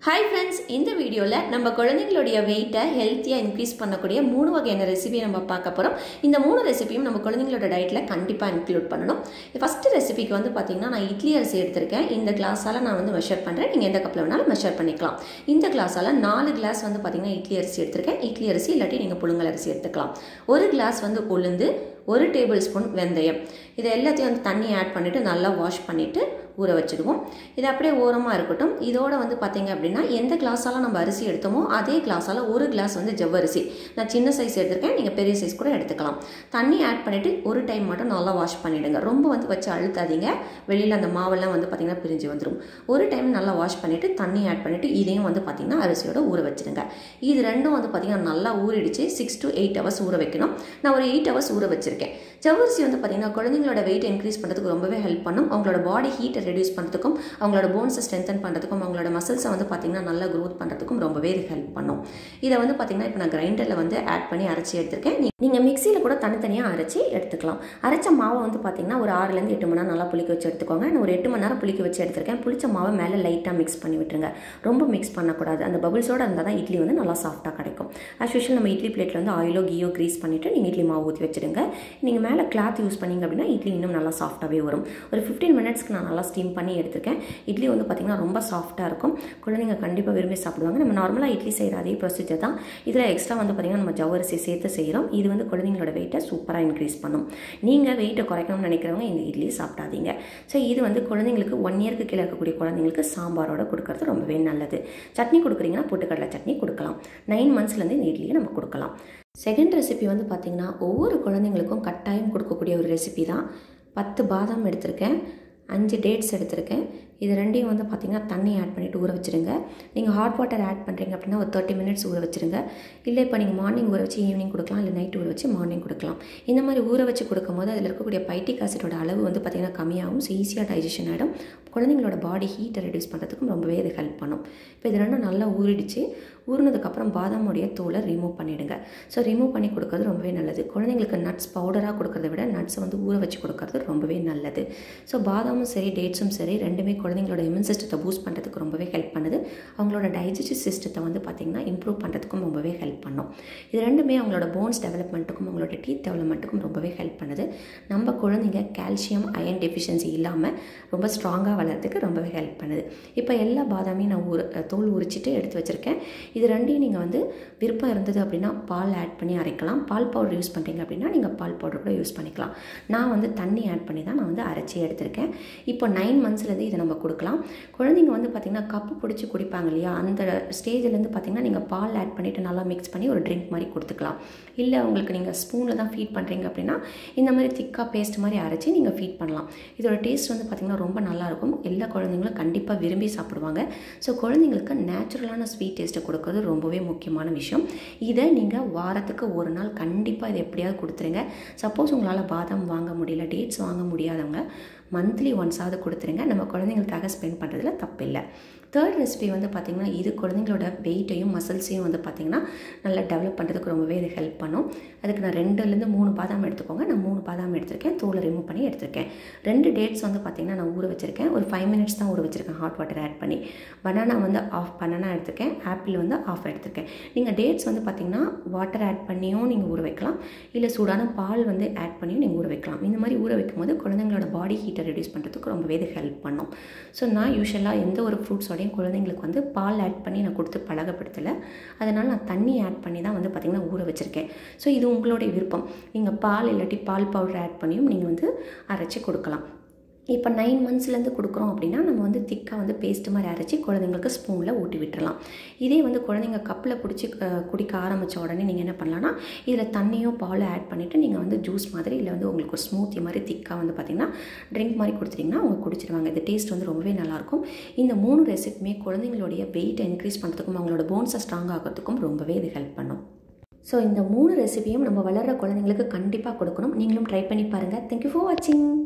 hi friends இந்த வீடியோவில் நம்ம குழந்தைங்களுடைய வெயிட்டை ஹெல்த்தியாக இன்க்ரீஸ் பண்ணக்கூடிய மூணு வகையான ரெசிபி நம்ம பார்க்க போகிறோம் இந்த மூணு ரெசிபியும் நம்ம குழந்தைங்களோட டயட்டில் கண்டிப்பாக இன்க்ளூட் பண்ணணும் ஃபஸ்ட்டு ரெசிபிக்கு வந்து பார்த்திங்கன்னா நான் இட்லி அரிசி எடுத்திருக்கேன் இந்த கிளாஸால் நான் வந்து மெஷர் பண்ணுறேன் நீங்கள் எந்த கப்பில் வேணாலும் மெஷர் பண்ணிக்கலாம் இந்த கிளாஸால் நாலு கிளாஸ் வந்து பார்த்திங்கன்னா இட்லி அரிசி எடுத்திருக்கேன் இட்லி அரிசி இல்லாட்டி நீங்கள் புழுங்கல் அரிசி எடுத்துக்கலாம் ஒரு கிளாஸ் வந்து உளுந்து ஒரு டேபிள் ஸ்பூன் வெந்தயம் இது எல்லாத்தையும் வந்து தண்ணி ஆட் பண்ணிவிட்டு நல்லா வாஷ் பண்ணிவிட்டு ஊற வச்சுடுவோம் இது அப்படியே ஓரமாக இருக்கட்டும் இதோட வந்து பார்த்திங்க அப்படின்னா எந்த கிளாஸால் நம்ம அரிசி எடுத்தோமோ அதே கிளாஸால் ஒரு கிளாஸ் வந்து ஜவ்வரிசி நான் சின்ன சைஸ் எடுத்திருக்கேன் நீங்கள் பெரிய சைஸ் கூட எடுத்துக்கலாம் தண்ணி ஆட் பண்ணிவிட்டு ஒரு டைம் மட்டும் நல்லா வாஷ் பண்ணிவிடுங்க ரொம்ப வந்து வச்சு அழுத்தாதீங்க வெளியில் அந்த மாவெல்லாம் வந்து பார்த்திங்கன்னா பிரிஞ்சு வந்துடும் ஒரு டைம் நல்லா வாஷ் பண்ணிவிட்டு தண்ணி ஆட் பண்ணிவிட்டு இதையும் வந்து பார்த்திங்கன்னா அரிசியோட ஊற வச்சுருங்க இது ரெண்டும் வந்து பார்த்திங்கன்னா நல்லா ஊறிடுச்சு சிக்ஸ் டு எயிட் ஹவர்ஸ் ஊற வைக்கணும் நான் ஒரு எயிட் ஹவர்ஸ் ஊற வச்சுருக்கேன் ஜவ்வரிசி வந்து பார்த்திங்கன்னா குழந்தைங்களோட வெயிட் இன்க்ரீஸ் பண்ணுறதுக்கு ரொம்பவே ஹெல்ப் பண்ணும் அவங்களோட பாடி ஹீட்டை ரெடியூஸ் பண்ணுறதுக்கும் அவங்களோட போன்ஸை ஸ்ட்ரென்தன் பண்ணுறதுக்கும் அவங்களோட மசில்ஸை வந்து பார்த்திங்கன்னா நல்லா க்ரோத் பண்ணுறதுக்கும் ரொம்பவே இது ஹெல்ப் பண்ணும் இதை வந்து பார்த்திங்கன்னா இப்போ நான் கிரைண்டரில் வந்து ஆட் பண்ணி அரைச்சி எடுத்திருக்கேன் நீங்கள் மிக்சியில் கூட தனித்தனியாக அரைச்சி எடுத்துக்கலாம் அரைச்ச மாவை வந்து பார்த்திங்கன்னா ஒரு ஆறுலேருந்து எட்டு மணி நேரம் நல்லா புளிக்க வச்சு எடுத்துக்கோங்க நான் ஒரு எட்டு மணி நேரம் புளிக்க வச்சு எடுத்திருக்கேன் புளிச்ச மாவை மேலே லைட்டாக மிக்ஸ் பண்ணி விட்டுருங்க ரொம்ப மிக்ஸ் பண்ணக்கூடாது அந்த பபிள்ஸோட இருந்தால் தான் இட்லி வந்து நல்லா சாஃப்ட்டாக கிடைக்கும் ஆஸ் யூஷுவல் நம்ம இட்லி பிளேட்டில் வந்து ஆயிலோ கீயோ க்ரீஸ் பண்ணிவிட்டு நீங்கள் இட்லி மாவு ஊற்றி வச்சுடுங்க நீங்கள் மேலே கிளாத் யூஸ் பண்ணிங்க அப்படின்னா இட்லி இன்னும் நல்லா சாஃப்ட்டாகவே வரும் ஒரு ஃபிஃப்டீன் மினிட்ஸ்க்கு நான் நல்லா ஸ்டீம் பண்ணி எடுத்திருக்கேன் இட்லி வந்து பார்த்திங்கன்னா ரொம்ப சாஃப்ட்டாக இருக்கும் குழந்தைங்க கண்டிப்பாக விரும்பி சாப்பிடுவாங்க நம்ம நார்மலாக இட்லி செய்கிற அதே ப்ரொசீஜர் தான் இதில் எக்ஸ்ட்ரா வந்து பார்த்திங்கன்னா நம்ம ஜவ்வரிசி சேர்த்து செய்கிறோம் இது வந்து குழந்தைங்களோட வெயிட்டை சூப்பராக இன்க்ரீஸ் பண்ணும் நீங்கள் வெயிட்டை குறைக்கணும்னு நினைக்கிறவங்க இந்த இட்லி சாப்பிடாதீங்க ஸோ இது வந்து குழந்தைங்களுக்கு ஒன் இயருக்கு கீழே இருக்கக்கூடிய குழந்தைங்களுக்கு சாம்பாரோட கொடுக்கறது ரொம்பவே நல்லது சட்னி கொடுக்குறீங்கன்னா பொட்டுக்கடலை சட்னி கொடுக்கலாம் நைன் மந்த்ஸ்லேருந்து இந்த இட்லியை நம்ம கொடுக்கலாம் செகண்ட் ரெசிபி வந்து பார்த்திங்கன்னா ஒவ்வொரு குழந்தைங்களுக்கும் கட்டாயம் கொடுக்கக்கூடிய ஒரு ரெசிபி தான் பத்து பாதாம் எடுத்திருக்கேன் அஞ்சு டேட்ஸ் எடுத்திருக்கேன் இது ரெண்டையும் வந்து பார்த்திங்கன்னா தண்ணி ஆட் பண்ணிவிட்டு ஊற வச்சுருங்க நீங்கள் ஹாட் வாட்டர் ஆட் பண்ணுறீங்க அப்படின்னா ஒரு தேர்ட்டி மினிட்ஸ் ஊற வச்சுருங்க இல்லை இப்போ நீங்கள் மார்னிங் ஊற வச்சு ஈவினிங் கொடுக்கலாம் இல்லை நைட் ஊற வச்சு மார்னிங் கொடுக்கலாம் இந்த மாதிரி ஊற வச்சு கொடுக்கும்போது அதில் இருக்கக்கூடிய பைட்டிக் ஆசிடோட அளவு வந்து பார்த்திங்கன்னா கம்மியாகும் ஸோ ஈஸியாக டைஜஷன் ஆகிடும் குழந்தைங்களோட பாடி ஹீட்டை ரெடியூஸ் பண்ணுறதுக்கும் ரொம்பவே இது ஹெல்ப் பண்ணும் இப்போ இது ரெண்டும் நல்லா ஊறிடுச்சு ஊறினதுக்கப்புறம் பாதாமுடைய தோலை ரிமூவ் பண்ணிவிடுங்க ஸோ ரிமூவ் பண்ணி கொடுக்கறது ரொம்பவே நல்லது குழந்தைங்களுக்கு நட்ஸ் பவுடராக கொடுக்கறத விட நட்ஸை வந்து ஊற வச்சு கொடுக்கறது ரொம்பவே நல்லது ஸோ பாதாமும் சரி டேட்ஸும் சரி ரெண்டுமே குழந்தைங்களோட இம்யூன் சிஸ்டத்தை பூஸ்ட் பண்ணுறதுக்கு ரொம்பவே ஹெல்ப் பண்ணுது அவங்களோட டைஜஸ்டிவ் சிஸ்டத்தை வந்து பார்த்திங்கன்னா இம்ப்ரூவ் பண்ணுறதுக்கும் ரொம்பவே ஹெல்ப் பண்ணும் இது ரெண்டுமே அவங்களோட போன்ஸ் டெவலப்மெண்ட்டுக்கும் அவங்களோட டீத் டெவலப்மெண்ட்டுக்கும் ரொம்பவே ஹெல்ப் பண்ணுது நம்ம குழந்தைங்க கால்சியம் அயன் டெஃபிஷியன்சி இல்லாமல் ரொம்ப ஸ்ட்ராங்காக வளர்கிறதுக்கு ரொம்பவே ஹெல்ப் பண்ணுது இப்போ எல்லா பாதாமையும் நான் ஊற தோல் உரிச்சிட்டு எடுத்து வச்சுருக்கேன் இது ரெண்டையும் நீங்கள் வந்து விருப்பம் இருந்தது அப்படின்னா பால் ஆட் பண்ணி அரைக்கலாம் பால் பவுடர் யூஸ் பண்ணுறீங்க அப்படின்னா நீங்கள் பால் பவுடர் கூட யூஸ் பண்ணிக்கலாம் நான் வந்து தண்ணி ஆட் பண்ணி தான் நான் வந்து அரைச்சி எடுத்திருக்கேன் இப்போ நைன் மந்த்ஸ்லேருந்து இதை நம்ம கொடுக்கலாம் குழந்தைங்க வந்து பார்த்திங்கன்னா கப்பு பிடிச்சி குடிப்பாங்க இல்லையா அந்த ஸ்டேஜ்லேருந்து பார்த்திங்கன்னா நீங்கள் பால் ஆட் பண்ணிவிட்டு நல்லா மிக்ஸ் பண்ணி ஒரு ட்ரிங்க் மாதிரி கொடுத்துக்கலாம் இல்லை உங்களுக்கு நீங்கள் ஸ்பூனில் தான் ஃபீட் பண்ணுறீங்க அப்படின்னா இந்த மாதிரி திக்காக பேஸ்ட் மாதிரி அரைச்சி நீங்கள் ஃபீட் பண்ணலாம் இதோட டேஸ்ட் வந்து பார்த்திங்கன்னா ரொம்ப நல்லாயிருக்கும் எல்லா குழந்தைங்களும் கண்டிப்பாக விரும்பி சாப்பிடுவாங்க ஸோ குழந்தைங்களுக்கு நேச்சுரலான ஸ்வீட் டேஸ்ட்டை கொடுக்கறது ரொம்பவே முக்கியமான விஷயம் இதை நீங்கள் வாரத்துக்கு ஒரு நாள் கண்டிப்பாக இதை எப்படியாவது கொடுத்துருங்க சப்போஸ் உங்களால் பாதாம் வாங்க முடியல டேட்ஸ் வாங்க முடியாதவங்க மந்த்லி ஒன்ஸாவது கொடுத்துருங்க நம்ம குழந்தைங்களுக்காக ஸ்பெண்ட் பண்ணுறதுல தப்பில்லை தேர்ட் ரெசிபி வந்து பார்த்திங்கன்னா இது குழந்தைங்களோட வெயிட்டையும் மசில்ஸையும் வந்து பார்த்திங்கன்னா நல்லா டெவலப் பண்ணுறதுக்கு ரொம்பவே இது ஹெல்ப் பண்ணும் அதுக்கு நான் ரெண்டுலேருந்து மூணு பாதாம் எடுத்துக்கோங்க நான் மூணு பாதாம் எடுத்திருக்கேன் தோலை ரிமூவ் பண்ணி எடுத்திருக்கேன் ரெண்டு டேட்ஸ் வந்து பார்த்திங்கன்னா நான் ஊற வச்சுருக்கேன் ஒரு ஃபைவ் மினிட்ஸ் தான் ஊற வச்சுருக்கேன் ஹாட் வாட்டர் ஆட் பண்ணி பனானா வந்து ஆஃப் பனானா எடுத்திருக்கேன் ஆப்பிள் வந்து ஆஃப் எடுத்திருக்கேன் நீங்கள் டேட்ஸ் வந்து பார்த்திங்கன்னா வாட்டர் ஆட் பண்ணியும் நீங்கள் ஊற வைக்கலாம் இல்லை சூடான பால் வந்து ஆட் பண்ணியும் நீங்கள் ஊற வைக்கலாம் இந்த மாதிரி ஊற வைக்கும் போது குழந்தைங்களோட பாடி ஹீட்டை ரெடியூஸ் பண்ணுறதுக்கு ரொம்பவே இது ஹெல்ப் பண்ணும் ஸோ நான் யூஸ்வலாக எந்த ஒரு ஃப்ரூட்ஸோடையும் குழந்தைங்களுக்கு வந்து பால் ஆட் பண்ணி நான் கொடுத்து பழகப்படுத்தலை அதனால் நான் தண்ணி ஆட் பண்ணி தான் வந்து பார்த்திங்கன்னா ஊற வச்சுருக்கேன் ஸோ இது உங்களுடைய விருப்பம் நீங்கள் பால் இல்லாட்டி பால் பவுடர் ஆட் பண்ணியும் நீங்கள் வந்து அரைச்சி கொடுக்கலாம் இப்போ நைன் மந்த்ஸ்லேருந்து கொடுக்குறோம் அப்படின்னா நம்ம வந்து திக்காக வந்து பேஸ்ட் மாதிரி அரைச்சி குழந்தைங்களுக்கு ஸ்பூனில் ஊட்டி விட்டுறலாம் இதே வந்து குழந்தைங்க கப்பில் பிடிச்சி குடிக்க ஆரம்பித்த உடனே நீங்கள் என்ன பண்ணலான்னா இதில் தண்ணியும் பாலும் ஆட் பண்ணிவிட்டு நீங்கள் வந்து ஜூஸ் மாதிரி இல்லை வந்து உங்களுக்கு ஒரு ஸ்மூத்தி மாதிரி திக்காக வந்து பார்த்திங்கன்னா ட்ரிங்க் மாதிரி கொடுத்துட்டிங்கன்னா அவங்க குடிச்சிடுவாங்க இந்த டேஸ்ட் வந்து ரொம்பவே நல்லாயிருக்கும் இந்த மூணு ரெசிபியுமே குழந்தைங்களுடைய வெயிட்டை இன்க்ரீஸ் பண்ணுறதுக்கும் அவங்களோட போன்ஸை ஸ்ட்ராங் ஆகிறதுக்கும் ரொம்பவே இது ஹெல்ப் பண்ணும் ஸோ இந்த மூணு ரெசிபியும் நம்ம வளர்கிற குழந்தைங்களுக்கு கண்டிப்பாக கொடுக்கணும் நீங்களும் ட்ரை பண்ணி பாருங்கள் தேங்க்யூ ஃபார் வாட்சிங்